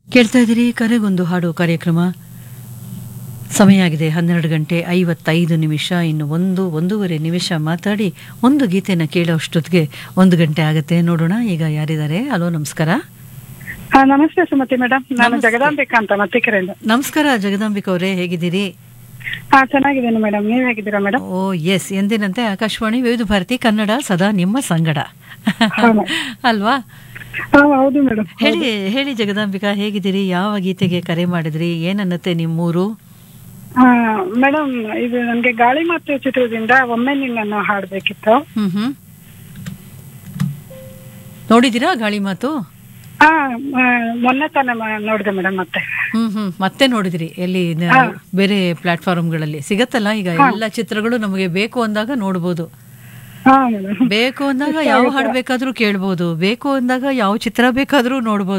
ಕೇಳ್ತಾ ಇದ್ದೀರಿ ಕರೆಗೊಂದು ಹಾಡು ಕಾರ್ಯಕ್ರಮ ಸಮಯ ಆಗಿದೆ ಹನ್ನೆರಡು ಗಂಟೆ ಐವತ್ತೈದು ನಿಮಿಷ ಇನ್ನು ಒಂದು ಒಂದೂವರೆ ನಿಮಿಷ ಮಾತಾಡಿ ಒಂದು ಗೀತೆನ ಕೇಳೋ ಅಷ್ಟೊತ್ತಿಗೆ ಒಂದು ಗಂಟೆ ಆಗುತ್ತೆ ನೋಡೋಣ ಈಗ ಯಾರಿದ್ದಾರೆ ಹಲೋ ನಮಸ್ಕಾರ ಹಾ ನಮಸ್ತೆ ಸುಮತಿ ಮೇಡಮ್ ನಾನು ನಮಸ್ತೆ. ಜಗದಾಂಬಿಕಾ ಅಂತ ಮತ್ತಿಕೆರೆಯಿಂದ ನಮಸ್ಕಾರ ಜಗದಾಂಬಿಕ ಅವರೇ ಹೇಗಿದ್ದೀರಿ ಹಾ ಚೆನ್ನಾಗಿದ್ದೇನೆ ಮೇಡಮ್ ನೀವ್ ಹೇಗಿದ್ದೀರಾ ಮೇಡಮ್ ಓ ಎಸ್ ಎಂದಿನಂತೆ ಆಕಾಶವಾಣಿ ವಿವಿಧ ಭಾರತಿ ಕನ್ನಡ ಸದಾ ನಿಮ್ಮ ಸಂಗಡ ಹೌದು. ಅಲ್ವಾ ಹಾ ಹೌದು ಮೇಡಮ್ ಹೇಳಿ ಹೇಳಿ ಜಗದಾಂಬಿಕಾ ಹೇಗಿದ್ದೀರಿ ಯಾವ ಗೀತೆಗೆ ಕರೆ ಮಾಡಿದ್ರಿ ಏನನ್ನತ್ತೆ ನಿಮ್ಮೂರು ಹಾ ಮೇಡಮ್ ಇದು ನನ್ಗೆ ಗಾಳಿ ಮಾತು ಚಿತ್ರದಿಂದ ಒಮ್ಮೆ ನಿನ್ನನ್ನು ಹಾಡ್ಬೇಕಿತ್ತು ಹ್ಮ್ ಹ್ಮ್ ನೋಡಿದ್ದೀರಾ ಗಾಳಿ ಮಾತು ಹಾ ಆ, ಮೊನ್ನೆ ತಾನೇ ಮ- ನೋಡಿದೆ ಮೇಡಮ್ ಮತ್ತೆ ಹ್ಮ್ ಹ್ಮ್ ಮತ್ತೆ ನೋಡಿದ್ರಿ ಎಲ್ಲಿ ನ- ಬೇರೆ ಪ್ಲಾಟ್ಫಾರ್ಮ್ಗಳಲ್ಲಿ ಸಿಗತ್ತಲ್ಲ ಈಗ ಎಲ್ಲ ಚಿತ್ರಗಳು ನಮಗೆ ಬೇಕು ಅಂದಾಗ ನೋಡ್ಬೋದು ಹಾ ಮೇಡಮ್ ಬೇಕು ಅಂದಾಗ ಯಾವ ಹಾಡು ಬೇಕಾದ್ರೂ ಕೇಳ್ಬೋದು ಬೇಕು ಅಂದಾಗ ಯಾವ ಚಿತ್ರ ಬೇಕಾದ್ರೂ ನೋಡ್ಬೋದು